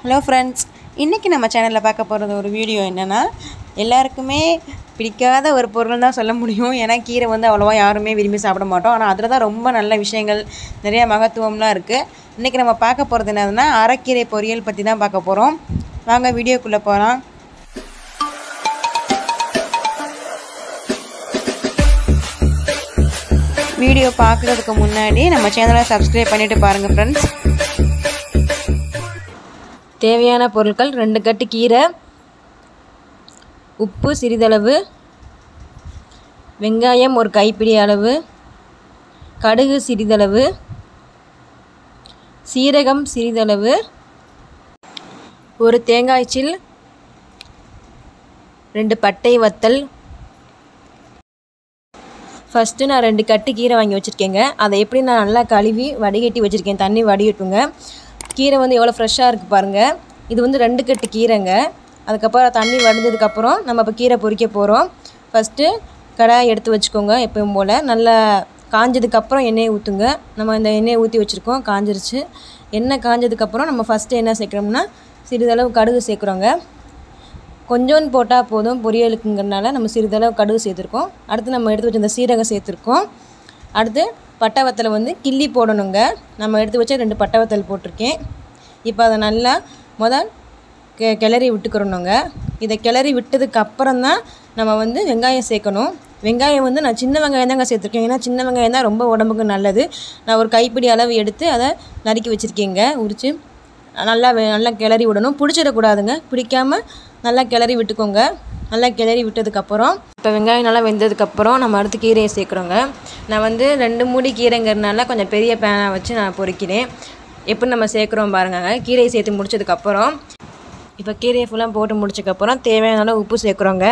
hello friends இன்றைக்கி நம்ம சேனலில் பார்க்க போகிறது ஒரு வீடியோ என்னென்னா எல்லாருக்குமே பிடிக்காத ஒரு பொருள் தான் சொல்ல முடியும் ஏன்னா கீரை வந்து அவ்வளோவா யாருமே விரும்பி சாப்பிட மாட்டோம் ஆனால் அதில் தான் ரொம்ப நல்ல விஷயங்கள் நிறைய மகத்துவம்லாம் இருக்குது இன்றைக்கி நம்ம பார்க்க போகிறது என்னதுன்னா அரைக்கீரை பொரியல் பற்றி தான் பார்க்க போகிறோம் வாங்க வீடியோக்குள்ளே போகலாம் வீடியோ பார்க்குறதுக்கு முன்னாடி நம்ம சேனலை சப்ஸ்கிரைப் பண்ணிவிட்டு பாருங்கள் ஃப்ரெண்ட்ஸ் தேவையான பொருட்கள் ரெண்டு கட்டு கீரை உப்பு சிறிதளவு வெங்காயம் ஒரு கைப்பிடி அளவு கடுகு சிறிதளவு சீரகம் சிறிதளவு ஒரு தேங்காய் சில் ரெண்டு பட்டை வத்தல் ஃபஸ்ட்டு நான் ரெண்டு கட்டு கீரை வாங்கி வச்சுருக்கேங்க அதை எப்படி நான் நல்லா கழுவி வடிகட்டி வச்சுருக்கேன் தண்ணி வடிகட்டுங்க கீரை வந்து எவ்வளோ ஃப்ரெஷ்ஷாக இருக்குது பாருங்கள் இது வந்து ரெண்டு கட்டு கீரைங்க அதுக்கப்புறம் தண்ணி வடிஞ்சதுக்கப்புறம் நம்ம இப்போ கீரை பொரிக்க போகிறோம் ஃபஸ்ட்டு கடாய் எடுத்து வச்சுக்கோங்க எப்பவும் போல் நல்லா காஞ்சதுக்கப்புறம் எண்ணெயை ஊற்றுங்க நம்ம இந்த எண்ணெயை ஊற்றி வச்சுருக்கோம் காஞ்சிருச்சு எண்ணெய் காஞ்சதுக்கப்புறம் நம்ம ஃபஸ்ட்டு என்ன சேர்க்குறோம்னா சிறிதளவு கடுகு சேர்க்குறோங்க கொஞ்சோண்டு போட்டால் போதும் பொரியலுக்குங்கிறனால நம்ம சிறிதளவு கடுகு சேர்த்துருக்கோம் அடுத்து நம்ம எடுத்து வச்ச இந்த சீரகம் சேர்த்துருக்கோம் அடுத்து பட்டை வத்தலை வந்து கிள்ளி போடணுங்க நம்ம எடுத்து வச்ச ரெண்டு பட்டை வத்தல் போட்டிருக்கேன் இப்போ அதை நல்லா முதல் கெ கிளறி விட்டுக்கிறணுங்க இதை கிளறி விட்டதுக்கு அப்புறம் தான் நம்ம வந்து வெங்காயம் சேர்க்கணும் வெங்காயம் வந்து நான் சின்ன வெங்காயம் தாங்க சேர்த்துருக்கேன் ஏன்னா சின்ன வெங்காயம் தான் ரொம்ப உடம்புக்கு நல்லது நான் ஒரு கைப்பிடி அளவு எடுத்து அதை நறுக்கி வச்சுருக்கேங்க உரித்து நல்லா வெ- நல்லா கிளறி விடணும் பிடிச்சிடக்கூடாதுங்க பிடிக்காமல் நல்லா கிளறி விட்டுக்கோங்க நல்லா கிளறி விட்டதுக்கப்புறம் இப்போ வெங்காயம் நல்லா வெந்ததுக்கப்புறம் நம்ம அடுத்து கீரையை சேர்க்குறோங்க நான் வந்து ரெண்டு மூடி கீரைங்கிறதுனால கொஞ்சம் பெரிய பேனை வச்சு நான் பொரிக்கிறேன் எப்படி நம்ம சேர்க்குறோம் பாருங்க கீரையை சேர்த்து முடிச்சதுக்கப்புறம் இப்போ கீரையை ஃபுல்லாக போட்டு முடிச்சதுக்கப்புறம் தேவையான அளவு உப்பு சேர்க்குறோங்க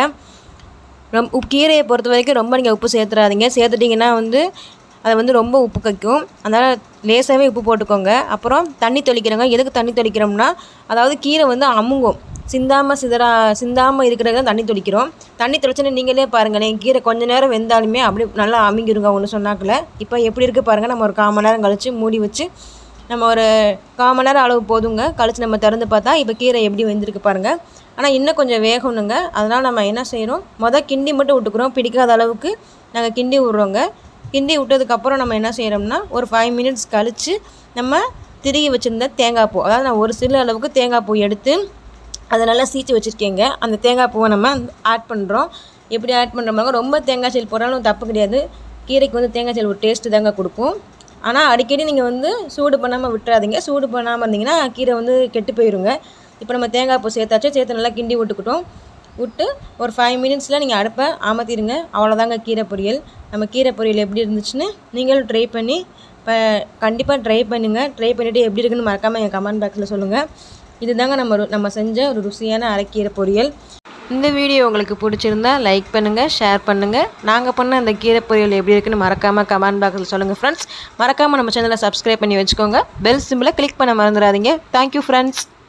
ரொம் உப் கீரையை பொறுத்த வரைக்கும் ரொம்ப நீங்கள் உப்பு சேர்த்துறாதீங்க சேர்த்துட்டிங்கன்னா வந்து அது வந்து ரொம்ப உப்பு கைக்கும் அதனால் லேசாகவே உப்பு போட்டுக்கோங்க அப்புறம் தண்ணி தெளிக்கிறோங்க எதுக்கு தண்ணி தெளிக்கிறோம்னா அதாவது கீரை வந்து அமுங்கும் சிந்தாமல் சிதறா சிந்தாமல் இருக்கிறது தான் தண்ணி தெளிக்கிறோம் தண்ணி தெளிச்சுன்னு நீங்களே பாருங்களேன் கீரை கொஞ்ச நேரம் வெந்தாலுமே அப்படி நல்லா அமுங்கிருங்க ஒன்று சொன்னாக்கில் இப்போ எப்படி இருக்குது பாருங்கள் நம்ம ஒரு கால் மணி நேரம் கழித்து மூடி வச்சு நம்ம ஒரு கால் மணி நேரம் அளவு போதுங்க கழித்து நம்ம திறந்து பார்த்தா இப்போ கீரை எப்படி வெந்திருக்கு பாருங்கள் ஆனால் இன்னும் கொஞ்சம் வேகணுங்க அதனால் நம்ம என்ன செய்கிறோம் மொதல் கிண்டி மட்டும் விட்டுக்கிறோம் பிடிக்காத அளவுக்கு நாங்கள் கிண்டி விட்றோங்க கிண்டி விட்டதுக்கப்புறம் நம்ம என்ன செய்கிறோம்னா ஒரு ஃபைவ் மினிட்ஸ் கழித்து நம்ம திருகி வச்சுருந்த தேங்காய் பூ அதாவது நான் ஒரு சில அளவுக்கு தேங்காய் பூ எடுத்து அதை நல்லா சீச்சு வச்சுருக்கேங்க அந்த தேங்காய் பூவை நம்ம ஆட் பண்ணுறோம் எப்படி ஆட் பண்ணுறோம்னாங்க ரொம்ப தேங்காய் செயல் போட்டாலும் தப்பு கிடையாது கீரைக்கு வந்து தேங்காய் செயல் ஒரு டேஸ்ட்டு தாங்க கொடுக்கும் ஆனால் அடிக்கடி நீங்கள் வந்து சூடு பண்ணாமல் விட்டுறாதீங்க சூடு பண்ணாமல் இருந்தீங்கன்னா கீரை வந்து கெட்டு போயிருங்க இப்போ நம்ம தேங்காய் பூ சேர்த்தாச்சு சேர்த்து நல்லா கிண்டி விட்டுக்கிட்டோம் விட்டு ஒரு ஃபைவ் மினிட்ஸில் நீங்கள் அடுப்பை அமர்த்திடுங்க அவ்வளோதாங்க கீரை பொரியல் நம்ம கீரை பொரியல் எப்படி இருந்துச்சுன்னு நீங்களும் ட்ரை பண்ணி இப்போ கண்டிப்பாக ட்ரை பண்ணுங்கள் ட்ரை பண்ணிவிட்டு எப்படி இருக்குன்னு மறக்காமல் என் கமெண்ட் பாக்ஸில் சொல்லுங்கள் இதுதாங்க நம்ம ரு- நம்ம செஞ்ச ஒரு ருசியான அரைக்கீரை பொரியல் இந்த வீடியோ உங்களுக்கு பிடிச்சிருந்தா லைக் பண்ணுங்கள் ஷேர் பண்ணுங்கள் நாங்கள் பண்ண அந்த கீரை பொரியல் எப்படி இருக்குன்னு மறக்காமல் கமெண்ட் பாக்ஸில் சொல்லுங்கள் ஃப்ரெண்ட்ஸ் மறக்காமல் நம்ம சேனலை சப்ஸ்கிரைப் பண்ணி வச்சுக்கோங்க பெல் சிம்பிளை கிளிக் பண்ண மறந்துடாதீங்க தேங்க்யூ ஃப்ரெண்ட்ஸ்